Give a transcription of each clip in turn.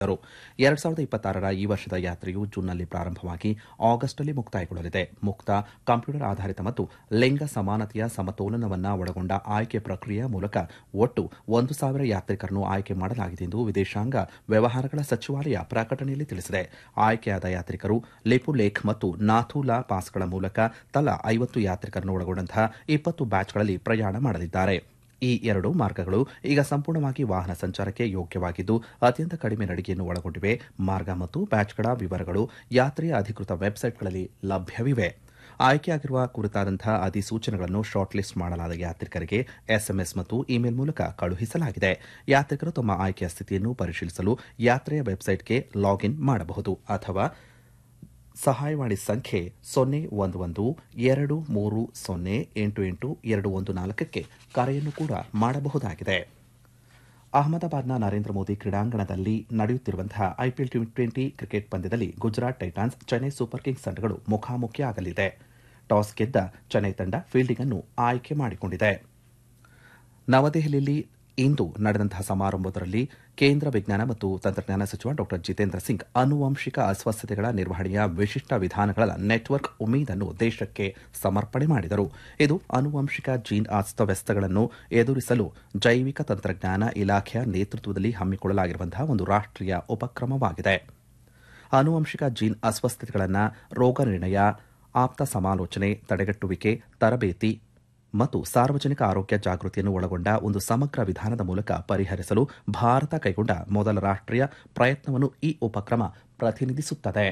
ರು ಎರಡ್ ಸಾವಿರದ ಇಪ್ಪತ್ತಾರರ ಈ ವರ್ಷದ ಯಾತ್ರೆಯು ಜೂನ್ನಲ್ಲಿ ಪ್ರಾರಂಭವಾಗಿ ಆಗಸ್ಟ್ನಲ್ಲಿ ಮುಕ್ತಾಯಗೊಳ್ಳಲಿದೆ ಮುಕ್ತ ಕಂಪ್ಯೂಟರ್ ಆಧಾರಿತ ಮತ್ತು ಲಿಂಗ ಸಮಾನತೆಯ ಸಮತೋಲನವನ್ನ ಒಳಗೊಂಡ ಆಯ್ಕೆ ಪ್ರಕ್ರಿಯೆಯ ಮೂಲಕ ಒಟ್ಟು ಒಂದು ಸಾವಿರ ಯಾತ್ರಿಕರನ್ನು ಆಯ್ಕೆ ಮಾಡಲಾಗಿದೆ ಎಂದು ವಿದೇಶಾಂಗ ವ್ಯವಹಾರಗಳ ಸಚಿವಾಲಯ ಪ್ರಕಟಣೆಯಲ್ಲಿ ತಿಳಿಸಿದೆ ಆಯ್ಕೆಯಾದ ಯಾತ್ರಿಕರು ಲಿಪುಲೇಖ್ ಮತ್ತು ನಾಥೂಲಾ ಪಾಸ್ಗಳ ಮೂಲಕ ತಲಾ ಐವತ್ತು ಯಾತ್ರಿಕರನ್ನು ಒಳಗೊಂಡಂತಹ ಇಪ್ಪತ್ತು ಬ್ಯಾಚ್ಗಳಲ್ಲಿ ಪ್ರಯಾಣ ಮಾಡಲಿದ್ದಾರೆ ಈ ಎರಡು ಮಾರ್ಗಗಳು ಈಗ ಸಂಪೂರ್ಣವಾಗಿ ವಾಹನ ಸಂಚಾರಕ್ಕೆ ಯೋಗ್ಯವಾಗಿದ್ದು ಅತ್ಯಂತ ಕಡಿಮೆ ನಡಿಗೆಯನ್ನು ಒಳಗೊಂಡಿವೆ ಮಾರ್ಗ ಮತ್ತು ಬ್ಯಾಚ್ಗಳ ವಿವರಗಳು ಯಾತ್ರೆಯ ಅಧಿಕೃತ ವೆಬ್ಸೈಟ್ಗಳಲ್ಲಿ ಲಭ್ಯವಿವೆ ಆಯ್ಕೆಯಾಗಿರುವ ಕುರಿತಾದಂತಹ ಅಧಿಸೂಚನೆಗಳನ್ನು ಶಾರ್ಟ್ ಲಿಸ್ಟ್ ಮಾಡಲಾದ ಯಾತ್ರಿಕರಿಗೆ ಎಸ್ಎಂಎಸ್ ಮತ್ತು ಇಮೇಲ್ ಮೂಲಕ ಕಳುಹಿಸಲಾಗಿದೆ ಯಾತ್ರಿಕರು ತಮ್ಮ ಆಯ್ಕೆಯ ಸ್ಥಿತಿಯನ್ನು ಪರಿಶೀಲಿಸಲು ಯಾತ್ರೆಯ ವೆಬ್ಸೈಟ್ಗೆ ಲಾಗಿನ್ ಮಾಡಬಹುದು ಅಥವಾ ಸಹಾಯವಾಣಿ ಸಂಖ್ಯೆ ಸೊನ್ನೆ ಒಂದು ಒಂದು ಎರಡು ಮೂರು ಸೊನ್ನೆ ಎಂಟು ಎಂಟು ಎರಡು ಒಂದು ನಾಲ್ಕಕ್ಕೆ ಕರೆಯನ್ನು ಕೂಡ ಮಾಡಬಹುದಾಗಿದೆ ಅಹಮದಾಬಾದ್ನ ನರೇಂದ್ರ ಮೋದಿ ಕ್ರೀಡಾಂಗಣದಲ್ಲಿ ನಡೆಯುತ್ತಿರುವಂತಹ ಐಪಿಎಲ್ ಟಿ ಟ್ವೆಂಟಿ ಕ್ರಿಕೆಟ್ ಪಂದ್ಯದಲ್ಲಿ Gujarat titans Chennai super kings ತಂಡಗಳು ಮುಖಾಮುಖಿಯಾಗಲಿದೆ ಟಾಸ್ ಗೆದ್ದ ಚೆನ್ನೈ ತಂಡ ಫೀಲ್ಡಿಂಗ್ ಅನ್ನು ಆಯ್ಕೆ ಮಾಡಿಕೊಂಡಿದೆ ನವದೆಹಲಿಯಲ್ಲಿ ಇಂದು ನಡೆದಂತಹ ಸಮಾರಂಭದಲ್ಲಿ ಕೇಂದ್ರ ವಿಜ್ಞಾನ ಮತ್ತು ತಂತ್ರಜ್ಞಾನ ಸಚಿವ ಡಾ ಜಿತೇಂದ್ರ ಸಿಂಗ್ ಆನುವಂಶಿಕ ಅಸ್ವಸ್ಥತೆಗಳ ನಿರ್ವಹಣೆಯ ವಿಶಿಷ್ಟ ವಿಧಾನಗಳ ನೆಟ್ವರ್ಕ್ ಉಮೀದನ್ನು ದೇಶಕ್ಕೆ ಸಮರ್ಪಣೆ ಮಾಡಿದರು ಇದು ಆನುವಂಶಿಕ ಜೀನ್ ಅಸ್ತವ್ಯಸ್ತಗಳನ್ನು ಎದುರಿಸಲು ಜೈವಿಕ ತಂತ್ರಜ್ಞಾನ ಇಲಾಖೆಯ ನೇತೃತ್ವದಲ್ಲಿ ಹಮ್ಮಿಕೊಳ್ಳಲಾಗಿರುವಂತಹ ಒಂದು ರಾಷ್ಟೀಯ ಉಪಕ್ರಮವಾಗಿದೆ ಆನುವಂಶಿಕ ಜೀನ್ ಅಸ್ವಸ್ಥತೆಗಳನ್ನು ರೋಗ ನಿರ್ಣಯ ಆಪ್ತ ಸಮಾಲೋಚನೆ ತಡೆಗಟ್ಟುವಿಕೆ ತರಬೇತಿ ಮತ್ತು ಸಾರ್ವಜನಿಕ ಆರೋಗ್ಯ ಜಾಗೃತಿಯನ್ನು ಒಳಗೊಂಡ ಒಂದು ಸಮಗ್ರ ವಿಧಾನದ ಮೂಲಕ ಪರಿಹರಿಸಲು ಭಾರತ ಕೈಗೊಂಡ ಮೊದಲ ರಾಷ್ಟೀಯ ಪ್ರಯತ್ನವನ್ನು ಈ ಉಪಕ್ರಮ ಪ್ರತಿನಿಧಿಸುತ್ತದೆ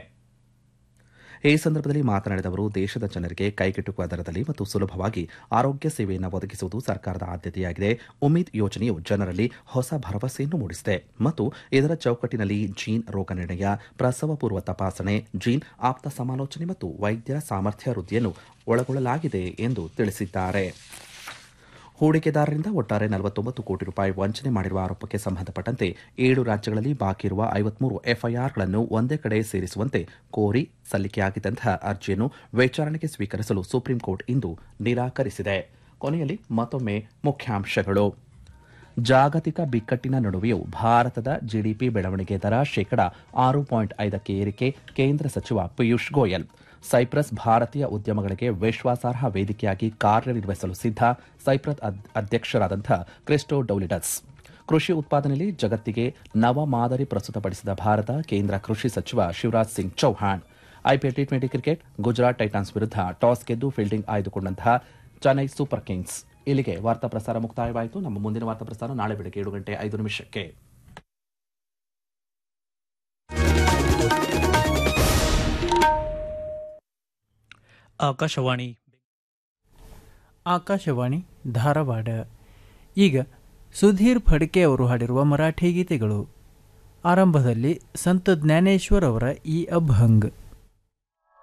ಈ ಸಂದರ್ಭದಲ್ಲಿ ಮಾತನಾಡಿದ ಅವರು ದೇಶದ ಜನರಿಗೆ ಕೈಗೆಟುಕುವ ದರದಲ್ಲಿ ಮತ್ತು ಸುಲಭವಾಗಿ ಆರೋಗ್ಯ ಸೇವೆಯನ್ನು ಒದಗಿಸುವುದು ಸರ್ಕಾರದ ಆದ್ಯತೆಯಾಗಿದೆ ಉಮೀದ್ ಯೋಜನೆಯು ಜನರಲ್ಲಿ ಹೊಸ ಭರವಸೆಯನ್ನು ಮೂಡಿಸಿದೆ ಮತ್ತು ಇದರ ಚೌಕಟ್ಟಿನಲ್ಲಿ ಜೀನ್ ರೋಗ ನಿರ್ಣಯ ಪ್ರಸವ ಪೂರ್ವ ತಪಾಸಣೆ ಜೀನ್ ಆಪ್ತ ಸಮಾಲೋಚನೆ ಮತ್ತು ವೈದ್ಯರ ಸಾಮರ್ಥ್ಯ ವೃದ್ಧಿಯನ್ನು ಒಳಗೊಳ್ಳಲಾಗಿದೆ ಎಂದು ತಿಳಿಸಿದ್ದಾರೆ ಹೂಡಿಕೆದಾರರಿಂದ ಒಟ್ಟಾರೆ ನಲವತ್ತೊಂಬತ್ತು ಕೋಟಿ ರೂಪಾಯಿ ವಂಚನೆ ಮಾಡಿರುವ ಆರೋಪಕ್ಕೆ ಸಂಬಂಧಪಟ್ಟಂತೆ ಏಳು ರಾಜ್ಯಗಳಲ್ಲಿ ಬಾಕಿ ಇರುವ ಐವತ್ಮೂರು ಎಫ್ಐಆರ್ಗಳನ್ನು ಒಂದೇ ಕಡೆ ಸೇರಿಸುವಂತೆ ಕೋರಿ ಸಲ್ಲಿಕೆಯಾಗಿದ್ದಂತಹ ಅರ್ಜಿಯನ್ನು ವಿಚಾರಣೆಗೆ ಸ್ವೀಕರಿಸಲು ಸುಪ್ರೀಂ ಕೋರ್ಟ್ ಇಂದು ನಿರಾಕರಿಸಿದೆ ಕೊನೆಯಲ್ಲಿ ಮತ್ತೊಮ್ಮೆ ಮುಖ್ಯಾಂಶಗಳು ಜಾಗತಿಕ ಬಿಕ್ಕಟ್ಟಿನ ನಡುವೆಯೂ ಭಾರತದ ಜಿಡಿಪಿ ಬೆಳವಣಿಗೆ ದರ ಶೇಕಡ ಆರು ಪಾಯಿಂಟ್ ಐದಕ್ಕೆ ಏರಿಕೆ ಕೇಂದ್ರ ಸಚಿವ ಪಿಯೂಷ್ ಗೋಯಲ್ ಸೈಪ್ರಸ್ ಭಾರತೀಯ ಉದ್ಯಮಗಳಿಗೆ ವಿಶ್ವಾಸಾರ್ಹ ವೇದಿಕೆಯಾಗಿ ಕಾರ್ಯನಿರ್ವಹಿಸಲು ಸಿದ್ಧ ಸೈಪ್ರಸ್ ಅಧ್ಯಕ್ಷರಾದಂಥ ಕ್ರಿಸ್ಟೋ ಡೌಲಿಡಸ್ ಕೃಷಿ ಉತ್ಪಾದನೆಯಲ್ಲಿ ಜಗತ್ತಿಗೆ ನವ ಮಾದರಿ ಪ್ರಸ್ತುತಪಡಿಸಿದ ಭಾರತ ಕೇಂದ್ರ ಕೃಷಿ ಸಚಿವ Shivraj Singh Chouhan IPL T twenty cricket Gujarat titans ವಿರುದ್ಧ ಟಾಸ್ ಗೆದ್ದು ಫೀಲ್ಡಿಂಗ್ ಆಯ್ದುಕೊಂಡಂತಹ ಚೆನ್ನೈ ಸೂಪರ್ ಕಿಂಗ್ಸ್ ಇಲ್ಲಿಗೆ ವಾರ್ತಾ ಪ್ರಸಾರ ಮುಕ್ತಾಯವಾಯಿತು ನಮ್ಮ ಮುಂದಿನ ವಾರ್ತಾ ಪ್ರಸಾರ ನಾಳೆ ಬೆಳಗ್ಗೆ ಏಳು ಗಂಟೆ ಐದು ನಿಮಿಷಕ್ಕೆ ಆಕಾಶವಾಣಿ ಆಕಾಶವಾಣಿ ಧಾರವಾಡ ಈಗ ಸುಧೀರ್ ಫಡ್ಕೆ ಅವರು ಹಾಡಿರುವ ಮರಾಠಿ ಗೀತೆಗಳು ಆರಂಭದಲ್ಲಿ ಸಂತ ಜ್ಞಾನೇಶ್ವರ್ ಅವರ ಈ ಅಭಂಗ್